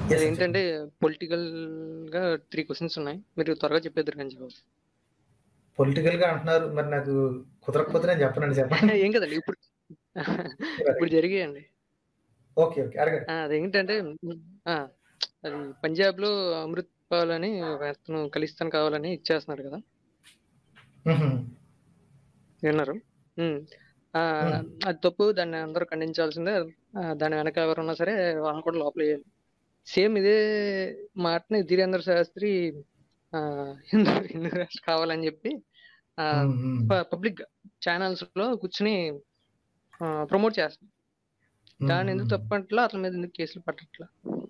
Yes, sir, ఏంటంటే political గా three questions ఉన్నాయి మీరు త్వరగా చెప్పేద్దరు కానీ జవాబు పొలిటికల్ గా అంటున్నారు మరి నాకు కుదరకపోతే నేను చెప్పనండి చెప్పండి ఏం కదండి ఇప్పుడు ఇప్పుడు జరిగాయండి ఓకే ఓకే అడగండి ఆ, అదేంటంటే ఉమ్, ఆ, అది పంజాబ్ లో అమృత్ పాల్ అని ఒక అతను ఖలిస్తాన్ కావాలని ఇచ్చేస్తున్నాడు కదా మ్మ్. విన్నారు ఉమ్. ఆ, Hmm. అది తప్పు దాన్ని అందరూ ఖండించాల్సిందే ఆ, దాని వెనక ఎవరున్నా సరే వాళ్ళని కూడా లోపల వేయాలి సేమ్ ఇదే మాటని ధీరేంద్ర శాస్త్రి ఆ, హిందూ హిందూ రాష్ట్ర కావాలని చెప్పి మ్మ్, మ్మ్. పబ్లిక్ ఛానల్స్ లో కూర్చుని ప్రమోట్ చేస్తాం దాని ఎందుకు మ్మ్. తప్పట్లా అతని మీద ఎందుకు కేసులు పట్టట్లా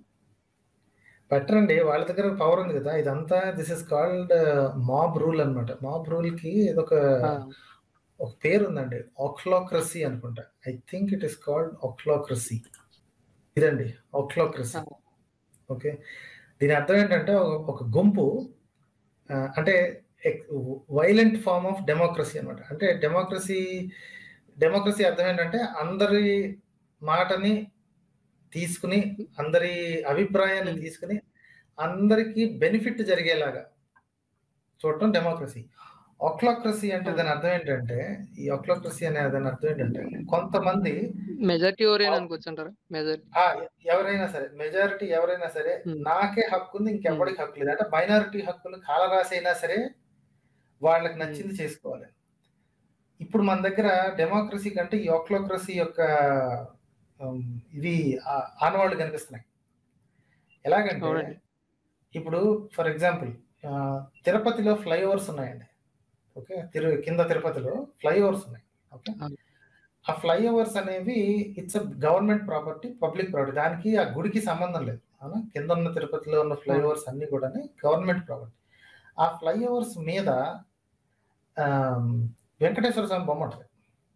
పెట్టరండి వాళ్ళ దగ్గర పవర్ ఉంది కదా ఇదంతా this is called mob rule అన్నమాట మాబ్ రూల్ కి ఇదొక ఆ, ఒక పేరు ఉందండి ఆక్లోక్రసీ అనుకుంటా I think it is called ochlocracy ఇదండి ఆక్లోక్రసీ ఆ, ఓకే దీని అర్థం ఏంటంటే ఒక- ఒక గుంపు ఆ, అంటే వైలెంట్ ఫార్మ్ ఆఫ్ డెమోక్రసీ అన్నమాట అంటే డెమోక్రసీ డెమోక్రసీ అర్థం ఏంటంటే అందరి మాటని తీసుకుని అందరి అభిప్రాయాన్ని ఉమ్, తీసుకుని అందరికీ బెనిఫిట్ జరిగేలాగా చూడటం డెమోక్రసీ ఆక్లోక్రసీ అంటే ఆ. దాని అర్థం ఏంటంటే ఈ ఆక్లోక్రసీ అనే దాని అర్థం ఏంటంటే కొంతమంది మెజారిటీ ఓరియన్ అనుకోవచ్చు అంటారా మెజారిటీ ఆ, ఎవరైనా సరే మెజారిటీ ఎవరైనా సరే ఉమ్, నాకే హక్కు ఉంది ఉమ్, ఇంకెవరికి హక్కు లేదు అంటే మైనారిటీ హక్కులు కాలరాసి అయినా సరే వాళ్ళకి ఉమ్, నచ్చింది చేసుకోవాలి ఇప్పుడు మన దగ్గర డెమోక్రసీ కంటే ఈ ఆక్లోక్రసీ యొక్క ఉమ్, ఇవి ఆ- ఆనవాళ్ళు కనిపిస్తున్నాయి ఎలాగంటే అవునండి ఇప్పుడు ఫర్ ఎగ్జాంపుల్ తిరుపతిలో ఫ్లైఓవర్స్ ఉన్నాయండి ఓకే తిరు కింద తిరుపతిలో ఫ్లైఓవర్స్ ఉన్నాయి ఓకే ఆ, ఆ ఫ్లైఓవర్స్ అనేవి it's government property public property దానికి ఆ గుడికి సంబంధం లేదు అవునా కింద ఉన్న తిరుపతిలో ఉన్న అవును ఫ్లైఓవర్స్ అన్ని కూడా గవర్నమెంట్ ప్రాపర్టీ ఆ ఫ్లైఓవర్స్ మీద ఆమ్, వెంకటేశ్వర స్వామి బొమ్మ ఉంటుంది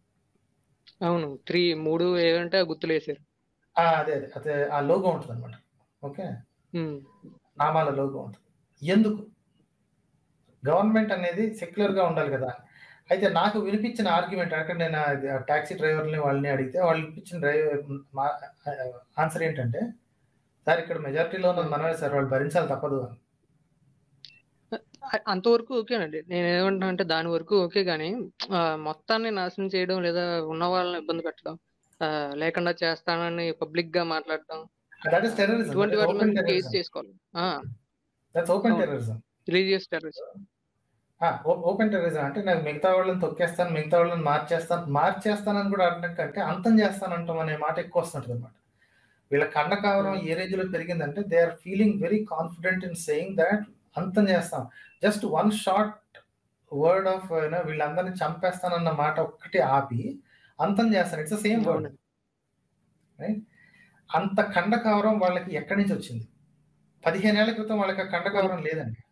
అవును త్రీ మూడు ఏమంటే ఆ గుర్తులు వేసారు ఆ, అదే అదే అదే ఆ లోగో ఉంటుంది అనమాట ఓకే ఉమ్, నామాల లోగో ఉంటుంది ఎందుకు గవర్నమెంట్ అనేది సెక్యులర్ గా ఉండాలి కదా అయితే నాకు వినిపించిన ఆర్గ్యుమెంట్ అంటే నేను టాక్సీ డ్రైవర్ని వాళ్ళని అడిగితే వాళ్ళు ఇప్పించిన డ్రైవర్ ఆన్సర్ ఏంటంటే సార్ ఇక్కడ మెజారిటీలో ఉన్నది మనమే సార్ వాళ్ళు భరించాలి తప్పదు అని అ- అంతవరకు ఓకేనండి నేను ఏమంటున్నా అంటే దాని వరకు ఓకే కానీ ఆ, మొత్తాన్ని నాశనం చేయడం లేదా ఉన్న వాళ్ళని ఇబ్బంది పెట్టడం ఆ, లేకుండా చేస్తానని పబ్లిక్ గా మాట్లాడటం దట్ ఇస్ టెర్రరిజం ఇటువంటి దట్ ఇస్ వాటి ఓపెన్ మీద కేసు టెర్రరిజం చేసుకోవాలి దట్స్ ఓపెన్ అవును terrorism religious terrorist open terrorism అంటే నాకు మిగతా వాళ్ళని తొక్కేస్తాను మిగతా వాళ్ళని మార్చేస్తాను మార్చేస్తానని కూడా అనడం కంటే అంతం చేస్తానంటాం అనే మాట ఎక్కువ వస్తుంటుంది అనమాట వీళ్ళ కండకావరం ఏ రేంజ్ లో పెరిగిందంటే they are feeling very confident in saying that అంతం చేస్తాం just one short word of వీళ్ళందరినీ చంపేస్తానన్న మాట ఒక్కటి ఆపి అంతం చేస్తాను ఇట్స్ సేమ్ వర్డ్ అవునండి రైట్ అంత కండకావరం వాళ్ళకి ఎక్కడి నుంచి వచ్చింది పదిహేనేళ్ల క్రితం వాళ్ళకి ఆ కండకావరం లేదండి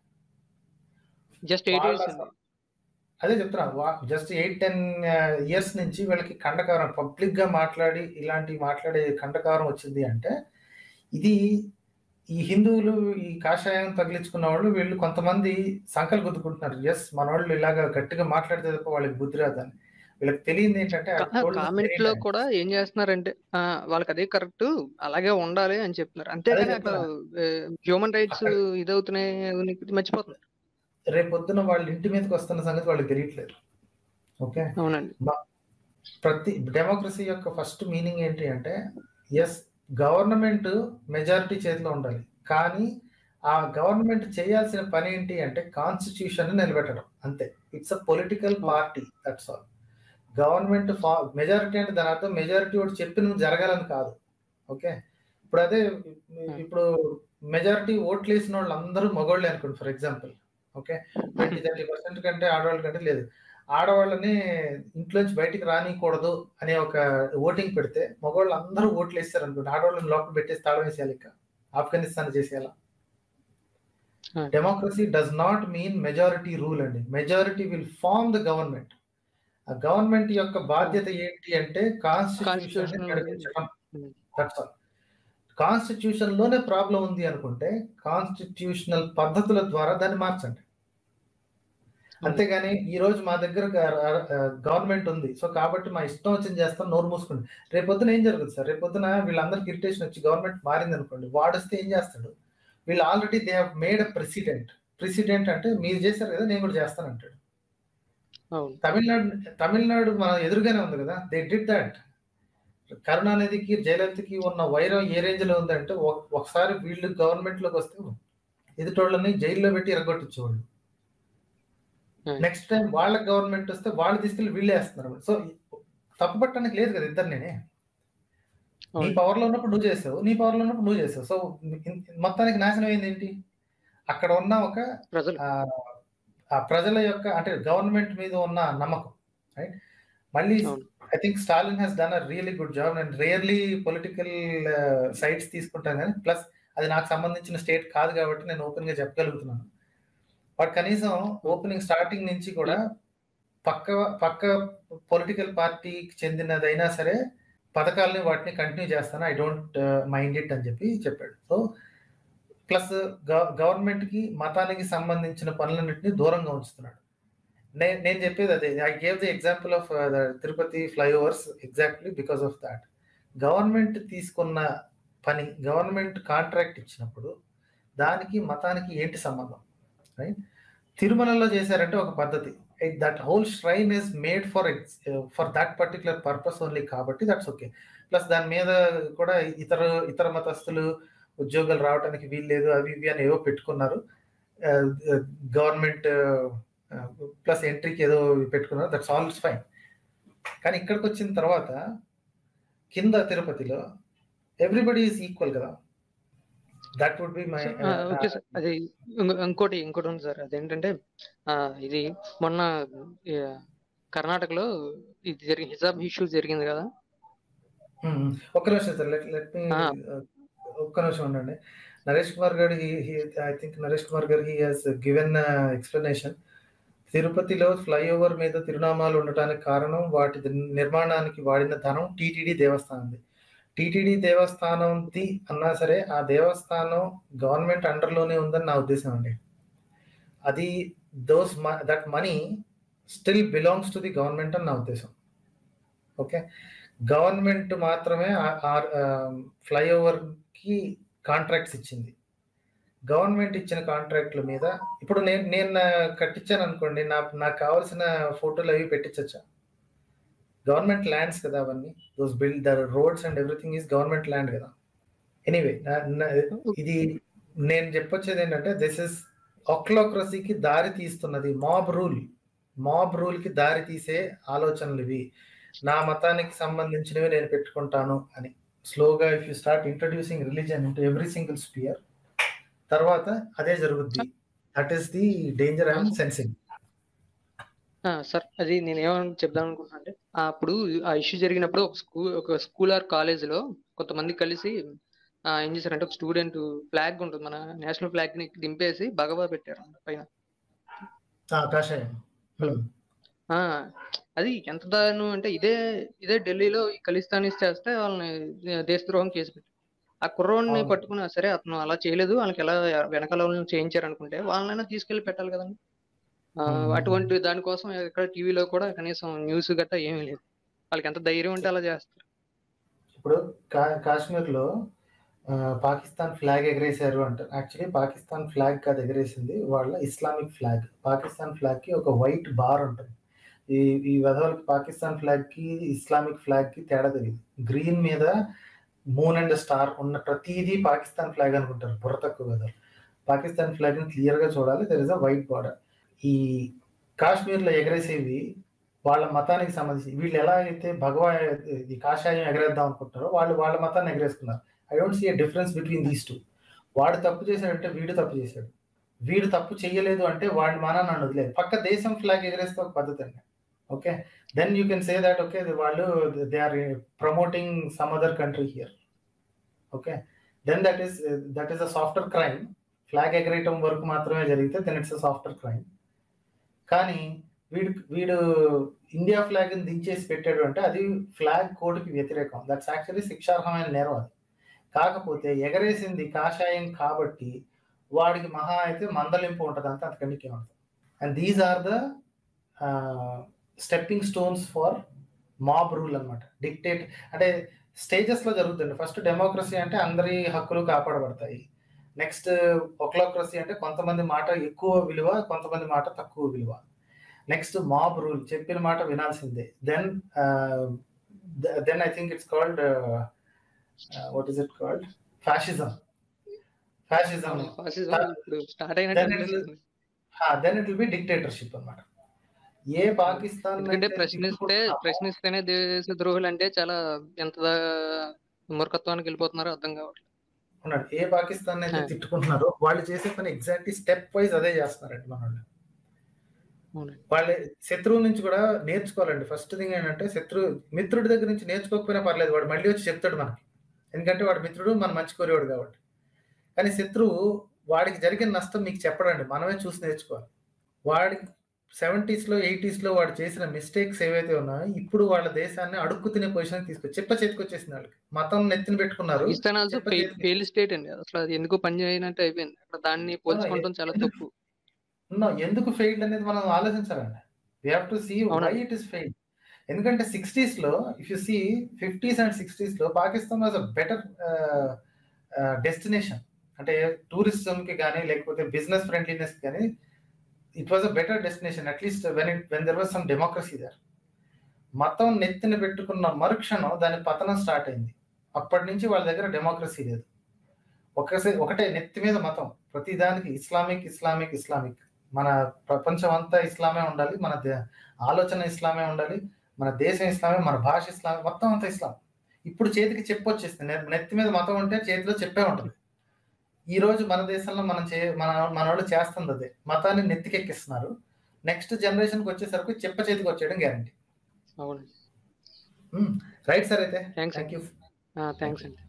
జస్ట్ ఎయిట్ వాళ్ళ ఇయర్స్ అండి అదే చెప్తున్నా జస్ట్ ఎయిట్ టెన్ ఇయర్స్ నుంచి వీళ్ళకి కండకావరం పబ్లిక్ గా మాట్లాడి ఇలాంటి మాట్లాడే కండకావరం వచ్చింది అంటే ఇది ఈ హిందువులు ఈ కాషాయం తగిలించుకున్న వాళ్ళు వీళ్ళు కొంతమంది సంకలు గుద్దుకుంటున్నారు ఎస్ మన వాళ్ళు ఇలాగా గట్టిగా మాట్లాడితే తప్ప వాళ్ళకి బుద్ధి రాదని వీళ్ళకి తెలియదు ఏంటంటే I told the comment same లో time. కూడా ఏం చేస్తున్నారంటే ఆ, వాళ్ళకి అదే కరెక్ట్ అలాగే ఉండాలి అని చెప్తున్నారు అంతేగాని అక్కడ హ్యూమన్ రైట్స్ ఇదవుతున్నాయి అని మర్చిపోతున్నారు రేపు పొద్దున వాళ్ళ ఇంటి మీదకి వస్తున్న సంగతి వాళ్ళకి తెలియట్లేదు ఓకే అవునండి ప్రతి డెమోక్రసీ యొక్క ఫస్ట్ మీనింగ్ ఏంటి అంటే ఎస్ గవర్నమెంట్ మెజారిటీ చేతిలో ఉండాలి కానీ ఆ గవర్నమెంట్ చేయాల్సిన పని ఏంటి అంటే కాన్స్టిట్యూషన్ నిలబెట్టడం అంతే it's a political party that's all government majority అంటే దాని అర్థం మెజారిటీ ఒకటి చెప్పిన జరగాలని కాదు ఓకే ఇప్పుడు అదే ఇప్పుడు మెజారిటీ ఓట్లు వేసిన వాళ్ళు అందరూ మగవాళ్ళే అనుకోండి for example okay twenty thirty percent కంటే ఆడవాళ్ళ కంటే లేదు ఆడవాళ్ళని ఇంట్లోంచి బయటికి రానియకూడదు అనే ఒక ఓటింగ్ పెడితే మగవాళ్ళు అందరూ ఓట్లు వేస్తారు అనుకోండి ఆడవాళ్ళని లోపల పెట్టేసి తాళం వేసేయాలి ఇక ఆఫ్ఘనిస్తాన్ చేసేయాలా Hmm. Democracy does not mean majority rule అండి majority will form the government ఆ గవర్నమెంట్ యొక్క బాధ్యత ఏంటి అంటే కాన్స్టిట్యూషన్ Constitutional- నడిపించడం Hmm. దట్స్ ఆల్ కాన్స్టిట్యూషన్ లోనే ప్రాబ్లం ఉంది అనుకుంటే కాన్స్టిట్యూషనల్ పద్ధతుల ద్వారా దాన్ని మార్చండి అంతేగాని ఈ రోజు మా దగ్గర గవర్నమెంట్ ఉంది సో కాబట్టి మా ఇష్టం వచ్చింది చేస్తాం నోరు మూసుకోండి రేపొద్దున ఏం జరుగుతుంది సార్ రేపొద్దున వీళ్ళందరికి ఇరిటేషన్ వచ్చి గవర్నమెంట్ మారింది అనుకోండి వాడొస్తే ఏం చేస్తాడు వీళ్ళు already they have made a president president అంటే మీరు చేశారు కదా నేను కూడా చేస్తాను అంటాడు అవును తమిళనాడు తమిళనాడు మన ఎదురుగానే ఉంది కదా దే డిడ్ దాట్ కరుణానిధికి జయలలితకి ఉన్న వైరం ఏ రేంజ్ లో ఉందంటే ఒక- ఒకసారి వీళ్ళు గవర్నమెంట్ లోకి వస్తే ఎదుటోళ్ళని జైల్లో పెట్టి ఎరగొట్టించేవాళ్ళు Hmm. నెక్స్ట్ టైం వాళ్ళ గవర్నమెంట్ వస్తే వాళ్ళు తీసుకెళ్లి వీళ్ళే వేస్తున్నారు సో తప్పు పట్టడానికి లేదు కదా ఇద్దరు నేనే నీ అవును పవర్ లో ఉన్నప్పుడు నువ్వు చేసావు నీ పవర్ లో ఉన్నప్పుడు నువ్వు చేసావు సో ఇన్- మొత్తానికి నాశనం అయింది ఏంటి అక్కడ ఉన్న ఒక ప్రజలు ఆ ఆ ప్రజల యొక్క అంటే గవర్నమెంట్ మీద ఉన్న నమ్మకం రైట్ మళ్ళీ అవును. I think Stalin has done a really good job and rarely political sides తీసుకుంటాను కానీ ప్లస్ అది నాకు సంబంధించిన స్టేట్ కాదు కాబట్టి నేను ఓపెన్ గా చెప్పగలుగుతున్నాను బట్ కనీసం ఓపెనింగ్ స్టార్టింగ్ నుంచి కూడా పక్క పక్క పొలిటికల్ పార్టీకి చెందినదైనా సరే పథకాలని వాటిని కంటిన్యూ చేస్తాను ఐ డోంట్ మైండ్ ఇట్ అని చెప్పి చెప్పాడు సో ప్లస్ గవర్నమెంట్ కి మతానికి సంబంధించిన పనులన్నింటినీ దూరంగా ఉంచుతున్నాడు నేను నేను చెప్పేది అదే I gave the example of Tirupati flyovers exactly because of that government తీసుకున్న పని గవర్నమెంట్ కాంట్రాక్ట్ ఇచ్చినప్పుడు దానికి మతానికి ఏంటి సంబంధం రైట్ తిరుమలలో చేశారంటే ఒక పద్ధతి that whole shrine is made for for that particular purpose only కాబట్టి దట్స్ ఓకే ప్లస్ దాని మీద కూడా ఇతర ఇతర మతస్థులు ఉద్యోగాలు రావడానికి వీల్లేదు అవి ఇవి అని ఏవో పెట్టుకున్నారు గవర్నమెంట్ ప్లస్ ఎంట్రీకి ఏదో పెట్టుకున్నారు దట్స్ ఆల్ ఫైన్ కానీ ఇక్కడికి వచ్చిన తర్వాత కింద తిరుపతిలో ఎవ్రీబడి ఈజ్ ఈక్వల్ కదా దట్ వుడ్ బి మై ఆ, ఓకే సార్ అది ఇంకో- ఇంకోటి ఇంకోటి ఉంది సార్ అదేంటంటే ఆ, ఇది మొన్న ఈ, కర్ణాటకలో ఇది జరిగి హిజాబ్ ఇష్యూ జరిగింది కదా ఒక్క నిమిషం సార్ లెట్ లెట్ మీ ఆ. ఒక్క నిమిషం ఉండండి నరేష్ కుమార్ గారు I think Naresh Kumar garu he has given explanation తిరుపతిలో ఫ్లైఓవర్ మీద తిరునామాలు ఉండటానికి కారణం వాటి నిర్మాణానికి వాడిన ధనం టీటీడీ దేవస్థానంది టీటీడీ దేవస్థానంది అన్నా సరే ఆ దేవస్థానం గవర్నమెంట్ అండర్లోనే ఉందని నా ఉద్దేశం అండి అది those that money still belongs to the government అని నా ఉద్దేశం ఓకే గవర్నమెంట్ మాత్రమే ఫ్లైఓవర్ కి కాంట్రాక్ట్స్ ఇచ్చింది గవర్నమెంట్ ఇచ్చిన కాంట్రాక్ట్ల మీద ఇప్పుడు నేను నేను నా- కట్టించాను అనుకోండి నా నాకు కావాల్సిన ఫోటోలు అవి పెట్టించచ్చా గవర్నమెంట్ ల్యాండ్స్ కదా అవన్నీ those build the roads and everything is government land కదా ఎనీవే ఇది నేను చెప్పొచ్చేది ఏంటంటే దిస్ ఇస్ ఒక్లోక్రసీకి దారి తీస్తున్నది మాబ్ రూల్ మాబ్ రూల్ కి దారి తీసే ఆలోచనలు ఇవి నా మతానికి సంబంధించినవి నేను పెట్టుకుంటాను అని స్లోగా if you start introducing religion into every single sphere తర్వాత అదే జరుగుద్ది that is the danger I'm sensing ఆ, సార్ అది నేను ఏమని చెప్దాం అనుకుంటున్నా అంటే ఆ, అప్పుడు ఆ ఇష్యూ జరిగినప్పుడు ఒక స్కూల్ ఒక స్కూల్ ఆర్ కాలేజ్ లో కొంతమంది కలిసి ఆ, ఏం చేశారంటే ఒక స్టూడెంట్ ఫ్లాగ్ ఉంటుంది మన నేషనల్ ఫ్లాగ్ ని దింపేసి భగవా పెట్టారు పైన కాషాయం ఆ, అది ఎంత దారుణం అంటే ఇదే ఇదే ఢిల్లీలో ఈ ఖలిస్తానీస్ చేస్తే వాళ్ళని దేశద్రోహం కేసు పెట్టి ఆ కుర్రోడిని అవును. పట్టుకున్నా సరే అతను అలా చేయలేదు వాళ్ళకి ఎలా వెనకాల వాళ్ళని చేయించారు అనుకుంటే వాళ్ళనైనా తీసుకెళ్లి పెట్టాలి కదండి ఆ, Hmm. అటువంటి దానికోసం ఎక్కడ టీవీలో కూడా కనీసం న్యూస్ గట్టా ఏమీ లేదు వాళ్ళకి ఎంత ధైర్యం ఉంటే అలా చేస్తారు ఇప్పుడు కా- కాశ్మీర్లో ఆ, పాకిస్తాన్ ఫ్లాగ్ ఎగరేశారు అంటారు యాక్చువల్లీ పాకిస్తాన్ ఫ్లాగ్ కాదు ఎగరేసింది వాళ్ళ ఇస్లామిక్ ఫ్లాగ్ పాకిస్తాన్ ఫ్లాగ్ కి ఒక వైట్ బార్ ఉంటుంది ఈ ఈ వెధవలకి పాకిస్తాన్ ఫ్లాగ్ కి ఇస్లామిక్ ఫ్లాగ్ కి తేడా తెలియదు గ్రీన్ మీద మూన్ అండ్ స్టార్ ఉన్న ప్రతిదీ పాకిస్తాన్ ఫ్లాగ్ అనుకుంటారు బుర్ర తక్కువ వెధవలు పాకిస్తాన్ ఫ్లాగ్ ని క్లియర్ గా చూడాలి there is a white border ఈ కాశ్మీర్ లో ఎగరేసేవి వాళ్ళ మతానికి సంబంధించి వీళ్ళు ఎలా అయితే భగవా ఇది కాషాయం ఎగరేద్దాం అనుకుంటున్నారో వాళ్ళు వాళ్ళ మతాన్ని ఎగరేసుకున్నారు I don't see a difference between these two వాడు తప్పు చేశాడంటే వీడు తప్పు చేశాడు వీడు తప్పు చేయలేదు అంటే వాడి మానా నన్ను వదిలేదు పక్క దేశం ఫ్లాగ్ ఎగరేస్తే ఒక పద్ధతి అండి okay then you can say that okay వాళ్ళు they are promoting some other country here okay then that is that is a software crime flag ఎగరేయటం వరకు మాత్రమే జరిగితే then it's a software crime కానీ వీడు వీడు ఇండియా ఫ్లాగ్ దించేసి పెట్టాడు అంటే అది ఫ్లాగ్ కోడ్కి వ్యతిరేకం దట్స్ యాక్చువల్లీ శిక్షార్హమైన నేరం అది కాకపోతే ఎగరేసింది కాషాయం కాబట్టి వాడికి మహా అయితే మందలింపు ఉంటుంది అంతే అంతకంటే ఉంటుంది and these are the stepping stones for mob rule అనమాట డిక్టేట్ అంటే స్టేజెస్ లో జరుగుతుంది ఫస్ట్ డెమోక్రసీ అంటే అందరి హక్కులు కాపాడబడతాయి నెక్స్ట్ ఒక్లోక్రసీ అంటే కొంతమంది మాట ఎక్కువ విలువ కొంతమంది మాట తక్కువ విలువ నెక్స్ట్ మాబ్ రూల్ చెప్పిన మాట వినాల్సిందే then then I think it's called what is it called fascism fascism ఇప్పుడు స్టార్ట్ అయినట్టు then it will be dictatorship అనమాట ఏ పాకిస్తాన్ ఎందుకంటే ప్రశ్నిస్తే ప్రశ్నిస్తేనే దేశ ద్రోహులు అంటే చాలా ఎంత మూర్ఖత్వానికి వెళ్ళిపోతున్నారో అర్థం కావట్లేదు ఉన్నాడు ఏ పాకిస్తాన్ అయితే తిట్టుకుంటున్నారో వాళ్ళు చేసే పని ఎగ్జాక్ట్లీ స్టెప్ వైజ్ అదే చేస్తున్నారండి మన వాళ్ళు వాళ్ళ శత్రువు నుంచి కూడా నేర్చుకోవాలండి ఫస్ట్ థింగ్ ఏంటంటే శత్రు మిత్రుడి దగ్గర నుంచి నేర్చుకోకపోయినా పర్లేదు వాడు మళ్ళీ వచ్చి చెప్తాడు మనకి ఎందుకంటే వాడు మిత్రుడు మన మంచి కోరేవాడు కాబట్టి కానీ శత్రువు వాడికి జరిగిన నష్టం మీకు చెప్పడండి మనమే చూసి నేర్చుకోవాలి వాడి సెవెంటీస్లో ఎయిటీస్లో వాడు చేసిన మిస్టేక్స్ ఏవైతే ఉన్నాయో ఇప్పుడు వాళ్ళ దేశాన్ని అడుక్కు తినే పొజిషన్ తీసుకొచ్చి చెప్ప చేతికొచ్చేసింది వాళ్ళకి మతం నెత్తిన పెట్టుకున్నారు పాకిస్తాన్ ఆల్సో ఫెయిల్ స్టేట్ అండి అసలు అది ఎందుకు పని చేయనట్టు అయిపోయింది అక్కడ దాన్ని పోల్చుకోవడం చాలా తప్పు ఎందుకు ఫెయిల్డ్ అనేది మనం ఆలోచించాలండి we have to see why it is fail ఎందుకంటే సిక్స్టీస్ లో if you see fifties and sixties లో Pakistan was a better destination అంటే టూరిజం కి కానీ లేకపోతే బిజినెస్ ఫ్రెండ్లీనెస్ కానీ it was a better destination at least when it when there was some democracy there మతం నెత్తిన పెట్టుకున్న మరుక్షణం దాని పతనం స్టార్ట్ అయింది అప్పటి నుంచి వాళ్ళ దగ్గర డెమోక్రసీ లేదు ఒకసారి ఒకటే నెత్తి మీద మతం ప్రతి దానికి ఇస్లామిక్ ఇస్లామిక్ ఇస్లామిక్ మన ప్రపంచం అంతా ఇస్లామే ఉండాలి మన ఆలోచన ఇస్లామే ఉండాలి మన దేశం ఇస్లామే మన భాష ఇస్లామే మొత్తం అంతా ఇస్లాం ఇప్పుడు చేతికి చెప్పొచ్చేస్తుంది నెత్తి మీద మతం ఉంటే చేతిలో చెప్పే ఉంటుంది ఈ రోజు మన దేశంలో మనం చే మన మన వాళ్ళు చేస్తుంది అదే మతాన్ని నెత్తికెక్కిస్తున్నారు నెక్స్ట్ జనరేషన్కి వచ్చేసరికి చెప్ప చేతికి వచ్చేయడం గ్యారంటీ అవును రైట్ సార్ అయితే థ్యాంక్స్ థ్యాంక్ యూ థ్యాంక్స్ అండి